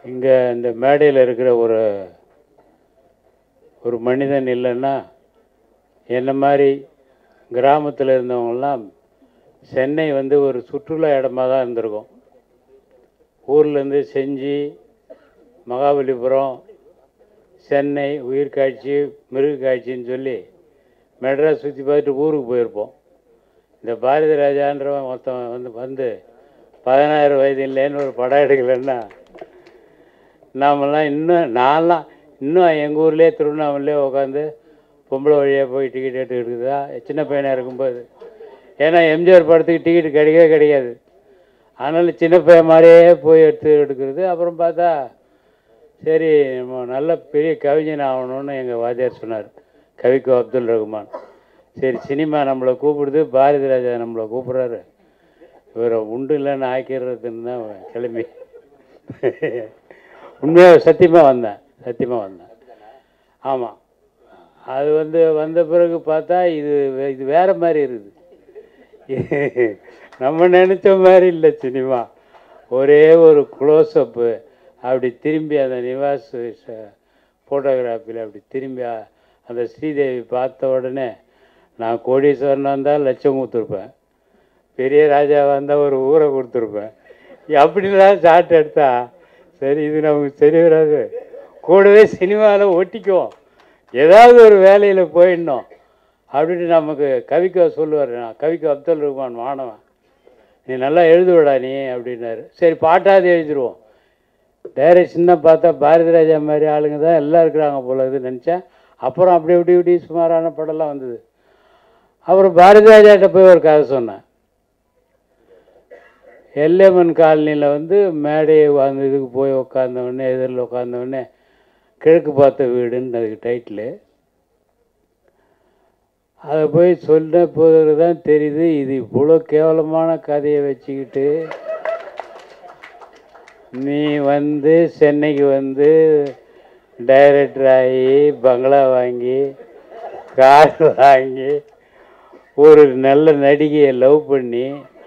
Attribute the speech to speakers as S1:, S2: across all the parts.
S1: இங்கே இந்த மேடையில் இருக்கிற ஒரு ஒரு மனிதன் இல்லைன்னா என்ன மாதிரி கிராமத்தில் இருந்தவங்கெல்லாம் சென்னை வந்து ஒரு சுற்றுலா இடமா தான் இருந்திருக்கும் ஊர்லேருந்து செஞ்சி மகாபலிபுரம் சென்னை உயிர்காட்சி மிருகக்காட்சின்னு சொல்லி மெட்ராஸ் சுற்றி பார்த்துட்டு ஊருக்கு போயிருப்போம் இந்த பாரதி ராஜான்றவன் மொத்தம் வந்து வந்து பதினாயிரம் வயது இல்லைன்னு ஒரு படம் எடுக்கலைன்னா நாமெல்லாம் இன்னும் நான்லாம் இன்னும் எங்கள் ஊர்லேயே திருவண்ணாமலையே உட்காந்து பொம்பளை வழியாக போய் டிக்கெட் எடுத்துக்கிட்டு இருக்குதா சின்ன பையனாக இருக்கும்போது ஏன்னா எம்ஜிஆர் படத்துக்கு டிக்கெட் கிடைக்கவே கிடைக்காது அதனால் சின்ன பையன் மாதிரியே போய் எடுத்து எடுக்கிறது அப்புறம் பார்த்தா சரி நம்ம நல்ல பெரிய கவிஞன் ஆகணும்னு எங்கள் வாத்தியார் சொன்னார் கவிக்கோ அப்துல் ரகுமான் சரி சினிமா நம்மளை கூப்பிடுது பாரதி ராஜா நம்மளை கூப்பிட்றாரு இவரை உண்டு இல்லைன்னு ஆக்கிடுறதுன்னு தான் கிளம்பி உண்மையாக சத்தியமாக வந்தேன் சத்தியமாக வந்தேன் ஆமாம் அது வந்து வந்த பிறகு பார்த்தா இது வே- இது வேற மாதிரி இருக்குது நம்ம நினச்ச மாதிரி இல்லை சினிமா ஒரே ஒரு க்ளோஸ்அப்பு அப்படி திரும்பி அந்த நிவாஸ் ஃபோட்டோகிராஃபியில் அப்படி திரும்பி அ- அந்த ஸ்ரீதேவி பார்த்த உடனே நான் கோடீஸ்வரன் வந்தால் லட்சம் கொடுத்துருப்பேன் பெரிய ராஜா வந்தால் ஒரு ஊரை கொடுத்துருப்பேன் அப்படிலாம் ஷாட் எடுத்தா சரி இது நமக்கு சரி வராது கூடவே சினிமாவில் ஒட்டிக்குவோம் ஏதாவது ஒரு வேலையில் போயிடணும் அப்படின்னு நமக்கு கவிக்கோ சொல்லுவார் நான் கவிக்கோ அப்துல் ரஹ்மான் மாணவன் நீ நல்லா எழுதுவடா நீ அப்படின்னாரு சரி பாட்டாவது எழுதிடுவோம் டைரக்ஷன்னா பார்த்தா பாரதி ராஜா மாதிரி ஆளுங்க தான் எல்லாம் இருக்கிறாங்க போல இது நினச்சேன் அப்புறம் அப்படி இப்படி இப்படி சுமாரான படம்லாம் வந்தது அப்புறம் பாரதி ராஜாட்ட போய் ஒரு கதை சொன்னேன் எல்லேமன் காலனியில் வந்து மேடை அந்த இதுக்கு போய் உட்காந்தவொடனே எதிரில் உட்காந்தவொடனே கிழக்கு பார்த்த வீடுன்னு அதுக்கு டைட்டிலு அதை போய் சொன்ன போது தான் தெரியுது இது இவ்வளோ கேவலமான கதையை வச்சுக்கிட்டு நீ வந்து சென்னைக்கு வந்து டைரக்டர் ஆகி பங்களா வாங்கி கார் வாங்கி ஒரு நல்ல நடிகையை லவ் பண்ணி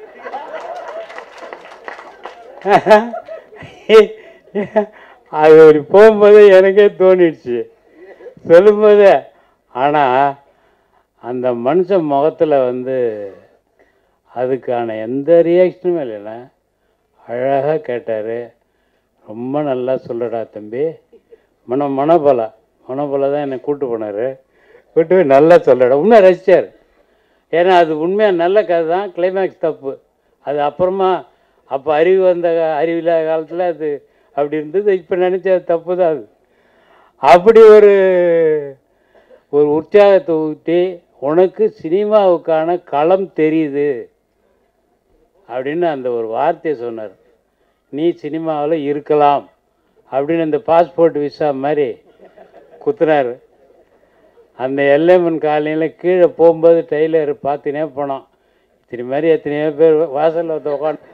S1: அது ஒரு போகும்போது எனக்கே தோணிடுச்சு சொல்லும்போது ஆனால் அந்த மனுஷன் முகத்தில் வந்து அதுக்கான எந்த ரியாக்ஷனுமே இல்லைண்ணா அழகாக கேட்டார் ரொம்ப நல்லா சொல்லுடா தம்பி மன மனபலா மனபலா தான் என்னை கூட்டு போனார் கூட்டு போய் நல்லா சொல்லடா உண்மையாக ரசித்தார் ஏன்னா அது உண்மையாக நல்ல கதை தான் கிளைமேக்ஸ் தப்பு அது அப்புறமா அப்போ அறிவு வந்த கா- அறிவில்லாத காலத்தில் அது அப்படி இருந்தது இப்போ நினச்ச தப்பு தான் அது அப்படி ஒரு ஒரு உற்சாகத்தை ஊட்டி உனக்கு சினிமாவுக்கான களம் தெரியுது அப்படின்னு அந்த ஒரு வார்த்தையை சொன்னார் நீ சினிமாவில் இருக்கலாம் அப்படின்னு அந்த பாஸ்போர்ட் விசா மாதிரி குத்துனார் அந்த எல்எம்என் காலனியில் கீழே போகும்போது டெய்லர் பார்த்துனே போனோம் இத்தனை மாதிரி எத்தனையோ பேர் வாசலில் ஒருத்த உட்காந்து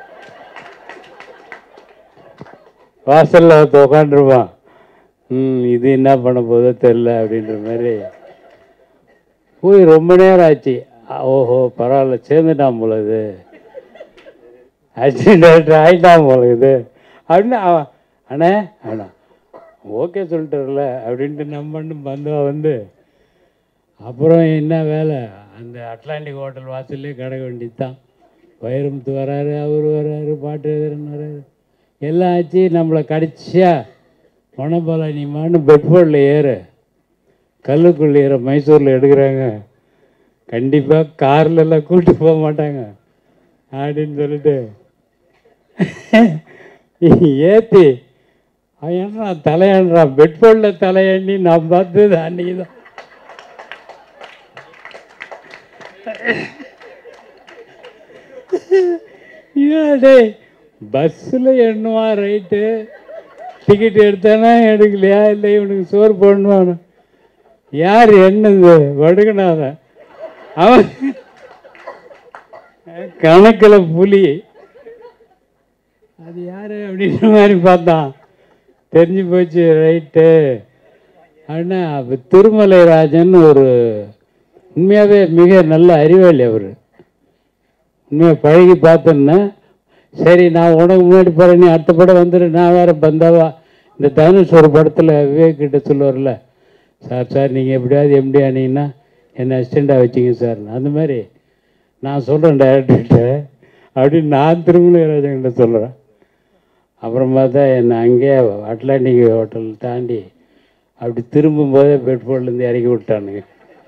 S1: வாசலில் ஒருத்த உட்காந்துருப்பான் ம் இது என்ன பண்ண போதோ தெரில அப்படின்ற மாதிரி போய் ரொம்ப நேரம் ஆச்சு ஆ, ஓஹோ பரவாயில்ல சேர்ந்துட்டான் போல இது அசிஸ்டன்ட் டைரக்டர் ஆகிட்டான் போல இது அப்படின்னு அவன் அண்ணே அண்ணா ஓகே சொல்லிட்டார்ல அப்படின்ட்டு நம்ம பந்துவா வந்து அப்புறம் என்ன வேலை அந்த அட்லாண்டிக் ஹோட்டல் வாசல்லே கடை வேண்டியது தான் வைரமுத்து வராரு அவர் வராரு பாட்டு எழுதுறன்னு வராரு எல்லாம் ஆச்சு நம்மளை கடைசியா மணப்பாலா நீ மான்னு பெட்ஃபோர்டில் ஏறு கல்லுக்குள்ள ஏற மைசூரில் எடுக்கிறாங்க கண்டிப்பாக கார்ல எல்லாம் கூட்டு போக மாட்டாங்க அப்படின்னு சொல்லிட்டு ஏத்தி அவன் என்ன தலையாடுறான் பெட்ஃபோர்டில் தலையாண்டி நான் பார்த்தது அன்னைக்கு தான் டேய் பஸ்ஸில் எண்ணுவா ரைட்டு டிக்கெட் எடுத்தானா எடுக்கலையா இல்லை இவனுக்கு சோறு போடணுவானு யார் என்னது வடுகனாத அவன் கணக்கில் புலி அது யார் அப்படின்ற மாதிரி பார்த்தான் தெரிஞ்சு போச்சு ரைட்டு அப்படின்னா அப்போ திருமலை ராஜன் ஒரு உண்மையாகவே மிக நல்ல அறிவாளி அவர் உண்மையாக பழகி பார்த்தோன்னா சரி நான் உனக்கு முன்னாடி போகிறேன் நீ அடுத்த படம் வந்துடு நான் வேறு பந்தாவா இந்த தனுஷ் ஒரு படத்தில் விவேக் கிட்ட சொல்லுவார்ல சார் சார் நீங்கள் எப்படியாவது எம்டி ஆனீங்கன்னா என்னை அசிஸ்டண்ட்டாக வச்சிங்க சார் அந்த மாதிரி நான் சொல்கிறேன் டேரக்டர்கிட்ட அப்படின்னு நான் திருமலைராஜன்கிட்ட சொல்கிறேன் அப்புறமா தான் என்னை அங்கேயே அட்லாண்டிக் ஹோட்டல் தாண்டி அப்படி திரும்பும்போதே பெட்ரோல்லேருந்து இறக்கி விட்டானுங்க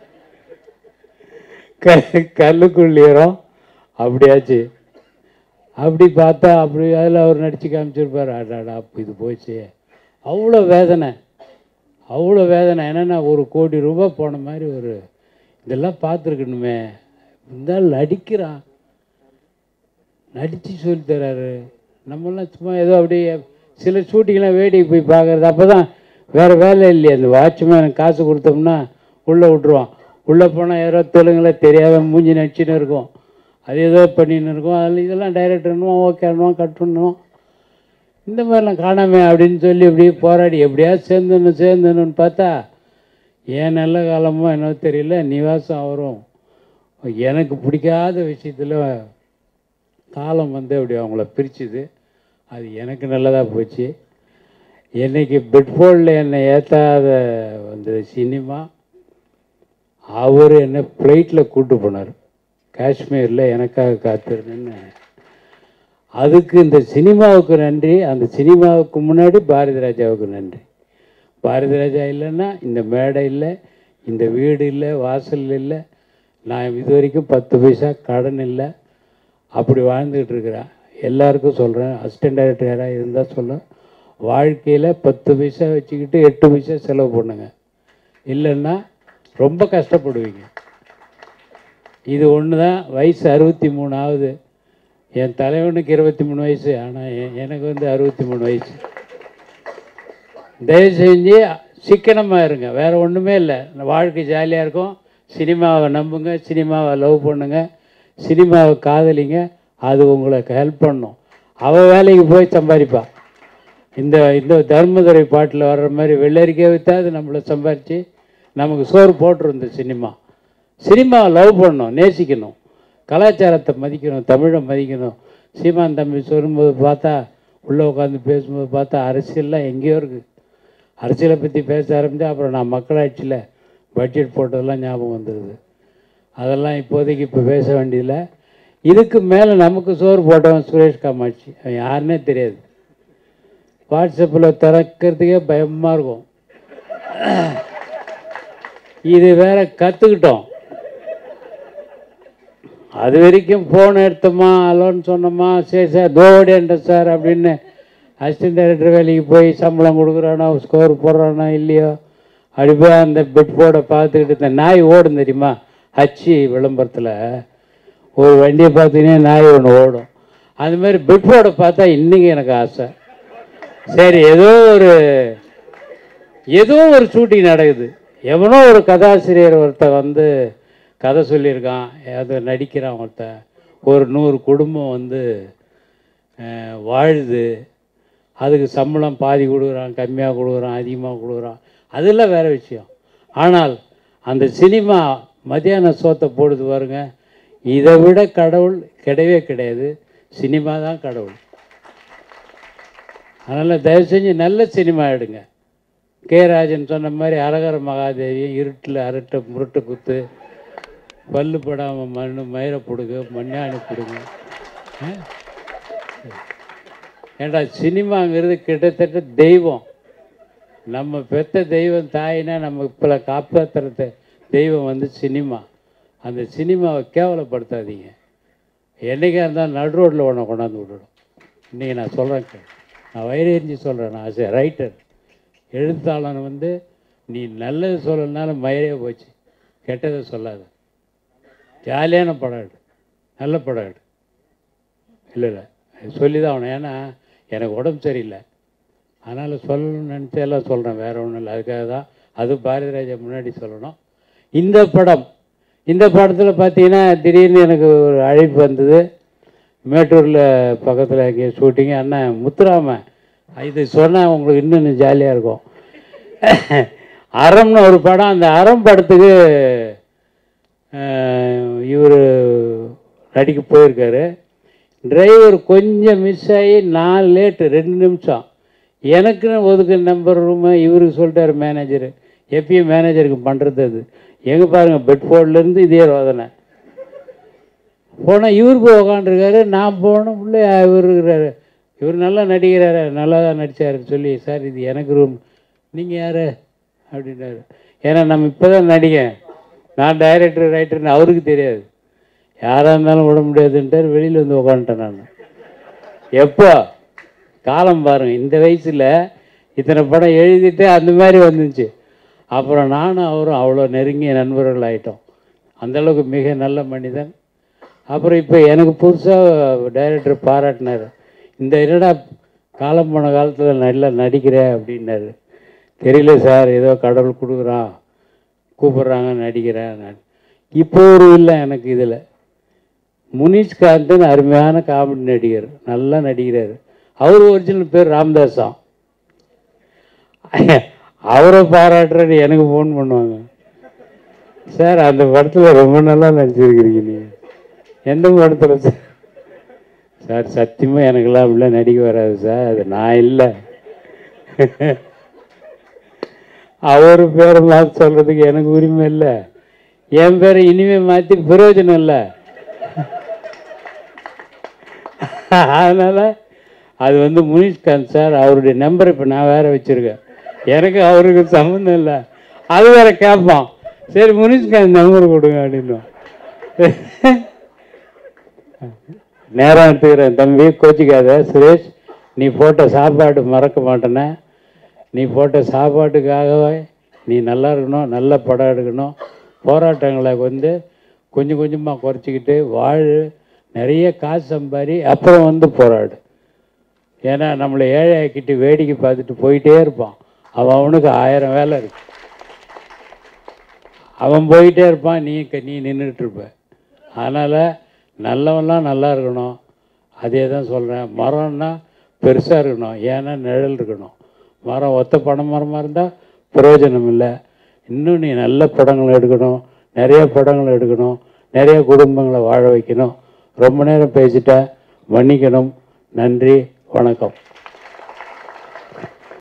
S1: க கல்லுக்குள்ளீரம் அப்படியாச்சு அப்படி பார்த்தா அப்படி அதில் அவர் நடித்து காமிச்சிருப்பார் அடாடா அப்போ இது போச்சு அவ்வளோ வேதனை அவ்வளோ வேதனை என்னென்னா ஒரு கோடி ரூபாய் போன மாதிரி ஒரு இதெல்லாம் பார்த்துருக்கணுமே இருந்தாலும் நடிக்கிறான் நடித்து சொல்லி தராரு நம்மளாம் சும்மா ஏதோ அப்படியே சில ஷூட்டிங்லாம் வேடிக்கை போய் பார்க்குறது அப்போ தான் வேறு வேலை இல்லையே அந்த வாட்ச்மேன் காசு கொடுத்தோம்னா உள்ளே விட்ருவான் உள்ளே போனால் யாரோ தெலுங்குல தெரியாத மூஞ்சி நடிச்சுன்னு இருக்கும் அது ஏதோ பண்ணின்னு இருக்கும் அதில் இதெல்லாம் டைரக்டர்னுவோம் ஓகேன்னுவோம் கட் பண்ணுவோம் இந்த மாதிரிலாம் காணாமே அப்படின்னு சொல்லி அப்படியே போராடி எப்படியாவது சேர்ந்துடணும் சேர்ந்துடணும்னு பார்த்தா ஏன் நல்ல காலமோ என்னவோ தெரியல நிவாசம் அவரும் எனக்கு பிடிக்காத விஷயத்தில் காலம் வந்து அப்படி அவங்கள பிரிச்சுது அது எனக்கு நல்லதாக போச்சு என்னைக்கு பெட்ஃபோல்டில் என்னை ஏற்றாத வந்தது சினிமா அவர் என்னை ஃப்ளைட்டில் கூட்டு போனார் காஷ்மீரில் எனக்காக காத்திருந்தேன்னு அதுக்கு இந்த சினிமாவுக்கு நன்றி அந்த சினிமாவுக்கு முன்னாடி பாரதி ராஜாவுக்கு நன்றி பாரதி ராஜா இல்லைன்னா இந்த மேடை இல்லை இந்த வீடு இல்லை வாசல் இல்லை நான் இது வரைக்கும் பத்து பைசா கடன் இல்லை அப்படி வாழ்ந்துக்கிட்டு இருக்கிறேன் எல்லாருக்கும் சொல்கிறேன் அசிஸ்டன்ட் டைரக்டர் யாராவது இருந்தால் சொல்ல வாழ்க்கையில் பத்து பைசா வச்சுக்கிட்டு எட்டு பைசா செலவு பண்ணுங்க இல்லைன்னா ரொம்ப கஷ்டப்படுவீங்க இது ஒன்று தான் வயசு அறுபத்தி மூணு ஆகுது என் தலைவனுக்கு இருபத்தி மூணு வயசு ஆனால் எனக்கு வந்து அறுபத்தி மூணு வயசு தயவு செஞ்சு சிக்கனமாக இருங்க வேறு ஒன்றுமே இல்லை வாழ்க்கை ஜாலியாக இருக்கும் சினிமாவை நம்புங்க சினிமாவை லவ் பண்ணுங்க சினிமாவை காதலிங்க அது உங்களுக்கு ஹெல்ப் பண்ணும் அவள் வேலைக்கு போய் சம்பாதிப்பா இந்த இந்த தர்மதுரை பாட்டில் வர்ற மாதிரி வெள்ளரிக்கை விற்றா அது நம்மளை சம்பாரித்து நமக்கு சோறு போட்டுரும் இந்த சினிமா சினிமாவை லவ் பண்ணணும் நேசிக்கணும் கலாச்சாரத்தை மதிக்கணும் தமிழை மதிக்கணும் சீமான் தம்பி சொல்லும்போது பார்த்தா உள்ளே உட்காந்து பேசும்போது பார்த்தா அரசியல்லாம் எங்கேயோ இருக்குது அரசியலை பற்றி பேச ஆரம்பித்தா அப்புறம் நான் மக்களாட்சியில் பட்ஜெட் போட்டதெல்லாம் ஞாபகம் வந்துடுது அதெல்லாம் இப்போதைக்கு இப்போ பேச வேண்டியதில்லை இதுக்கு மேலே நமக்கு சோறு போட்டவன் சுரேஷ் காமாட்சி அவன் யாருன்னே தெரியாது வாட்ஸ்அப்பில் திறக்கிறதுக்கே பயமாக இருக்கும் இது வேற கற்றுக்கிட்டோம் அது வரைக்கும் ஃபோன் எடுத்தோமா அலோன்னு சொன்னோமா சரி சார் தோடியன்ற சார் அப்படின்னு அசிஸ்டன்ட் டைரக்டர் வேலைக்கு போய் சம்பளம் கொடுக்குறானோ ஸ்கோர் போடுறானோ இல்லையோ அப்படி போய் அந்த பெட் போர்டை பார்த்துக்கிட்டு இந்த நாய் ஓடும் தெரியுமா ஹச்சி விளம்பரத்தில் ஒரு வண்டியை பார்த்தீங்கன்னா நாய் ஒன்று ஓடும் அது மாதிரி பெட் போர்டை பார்த்தா இன்றைக்கி எனக்கு ஆசை சரி ஏதோ ஒரு ஏதோ ஒரு ஷூட்டிங் நடக்குது எவனோ ஒரு கதாசிரியர் ஒருத்தன் வந்து கதை சொல்லியிருக்கான் அது நடிக்கிறான் ஒருத்தன் ஒரு நூறு குடும்பம் வந்து அஹ், வாழுது அதுக்கு சம்பளம் பாதி கொடுக்குறான் கம்மியாக கொடுக்குறான் அதிகமாக கொடுக்குறான் அதெல்லாம் வேறு விஷயம் ஆனால் அந்த சினிமா மத்தியான சோத்தை போடுது பாருங்க இதை விட கடவுள் கிடையவே கிடையாது சினிமா தான் கடவுள் அதனால் தயவு செஞ்சு நல்ல சினிமா எடுங்க கே ராஜன் சொன்ன மாதிரி அரகர மகாதேவி இருட்டில் அரட்டை முரட்டு குத்து பல்லு படாமல் மண்ணு மயிரை பிடுங்க மண்ணாணி பிடுங்க ஆ? ஏண்டா சினிமாங்கிறது கிட்டத்தட்ட தெய்வம் நம்ம பெத்த தெய்வம் தாயினா நம்ம இப்போ காப்பாற்றுற தெய்வம் வந்து சினிமா அந்த சினிமாவை கேவலப்படுத்தாதீங்க என்றைக்கா இருந்தாலும் நடு ரோட்டில் ஒன்றை கொண்டாந்து விட்டுடும் இன்றைக்கி நான் சொல்கிறேன் நான் வயிறெறிஞ்சு சொல்கிறேன் நான் ஆசை ரைட்டர் எழுத்தாளன் வந்து நீ நல்லது சொல்லனாலும் மயிரே போச்சு கெட்டதை சொல்லாத ஜாலியான படம் எடு நல்ல படம் எடு இல்லை இல்லை சொல்லி தான் ஆகணும் ஏன்னா எனக்கு உடம்பு சரியில்லை அதனால் சொல்லணும்னு நினச்சி எல்லாம் சொல்கிறேன் வேறு ஒன்றும் இல்லை அதுக்காக தான் அது பாரதி ராஜா முன்னாடி சொல்லணும் இந்த படம் இந்த படத்தில் பார்த்தீங்கன்னா திடீர்னு எனக்கு ஒரு அழைப்பு வந்தது மேட்டூரில் பக்கத்தில் எங்கேயோ ஷூட்டிங்கு அண்ணன் முத்துராமன் இது சொன்னால் உங்களுக்கு இன்னும் ஜாலியாக இருக்கும் அறம்னு ஒரு படம் அந்த அறம் படத்துக்கு இவர் நடிக்க போயிருக்காரு டிரைவர் கொஞ்சம் மிஸ் ஆகி நாலு லேட்டு ரெண்டு நிமிஷம் எனக்குன்னு ஒதுக்கு நம்பர் ரூமு இவருக்கு சொல்லிட்டாரு மேனேஜர் எப்பயும் மேனேஜருக்கு பண்ணுறது அது எங்கே பாருங்கள் பெட்ஃபோர்ட்லேருந்து இதே ரோதனை போனால் இவர் போய் உக்காண்டிருக்காரு நான் போனோம் உள்ளே இவர் இருக்கிறாரு இவர் நல்லா நடிக்கிறாரு நல்லா தான் நடித்தாரு சொல்லி சார் இது எனக்கு ரூம் நீங்கள் யார் அப்படின்னாரு ஏன்னா நம்ம இப்போ தான் நடிகன் நான் டைரக்டர் ரைட்டர்னு அவருக்கு தெரியாது யாராக இருந்தாலும் விட முடியாதுன்ட்டார் வெளியில் வந்து உக்காந்துட்டேன் நான் எப்போ காலம் பாருங்க இந்த வயசில் இத்தனை படம் எழுதிட்டு அந்த மாதிரி வந்துச்சு அப்புறம் நானும் அவரும் அவ்வளோ நெருங்கிய நண்பர்கள் ஆயிட்டோம் அந்தளவுக்கு மிக நல்ல மனிதன் அப்புறம் இப்போ எனக்கு புதுசாக டைரக்டர் பாராட்டினார் இந்த என்னடா காலம் போன காலத்தில் நல்லா நடிக்கிற அப்படின்னாரு தெரியல சார் ஏதோ கடவுள் கொடுக்குறான் கூப்பிட்றாங்க நடிக்கிறேன் நான் இப்போ ஒரு இல்லை எனக்கு இதில் முனிஷ்காந்தன் அருமையான காமெடி நடிகர் நல்லா நடிக்கிறார் அவர் ஒரிஜினல் பேர் ராமதாஸாம் அவரை பாராட்டுறது எனக்கு ஃபோன் பண்ணுவாங்க சார் அந்த படத்தில் ரொம்ப நல்லா நடிச்சிருக்கிறீங்க நீங்கள் எந்த படத்தில் சார் சார் சத்தியமாக எனக்கெல்லாம் அப்படிலாம் நடிக்க வராது சார் அது நான் இல்லை அவர் பேரை மாற்றி சொல்கிறதுக்கு எனக்கு உரிமை இல்லை என் பேரை இனிமேல் மாற்றி பிரயோஜனம் இல்லை அதனால் அது வந்து முனிஷ்காந்த் சார் அவருடைய நம்பர் இப்போ நான் வேற வச்சுருக்கேன் எனக்கு அவருக்கு சம்மந்தம் இல்லை அது வேற கேட்பான் சரி முனிஷ்காந்த் நம்பர் கொடுங்க அப்படின்னும் நேரம் எடுத்துக்கிறேன் தம்பி கோச்சிக்காத சுரேஷ் நீ போட்ட சாப்பாடு மறக்க மாட்டேனே நீ போட்ட சாப்பாட்டுக்காகவே நீ நல்லா இருக்கணும் நல்ல படம் எடுக்கணும் போராட்டங்களை வந்து கொஞ்சம் கொஞ்சமாக குறைச்சிக்கிட்டு வாழ் நிறைய காசு சம்பாரி அப்புறம் வந்து போராடு ஏன்னா நம்மளை ஏழையாக்கிட்டு வேடிக்கை பார்த்துட்டு போயிட்டே இருப்பான் அவன் அவனுக்கு ஆயிரம் வேலை இருக்கு அவன் போயிட்டே இருப்பான் நீ க- நீ நின்றுட்டு இருப்ப அதனால் நல்லவன்லாம் நல்லா இருக்கணும் அதே தான் சொல்கிறேன் மரம்னா பெருசாக இருக்கணும் ஏன்னா நிழல் இருக்கணும் மரம் ஒத்த பனை மரமாக இருந்தால் பிரயோஜனம் இல்லை இன்னும் நீ நல்ல படங்களை எடுக்கணும் நிறைய படங்களை எடுக்கணும் நிறைய குடும்பங்களை வாழ வைக்கணும் ரொம்ப நேரம் பேசிட்டேன் மன்னிக்கணும் நன்றி வணக்கம்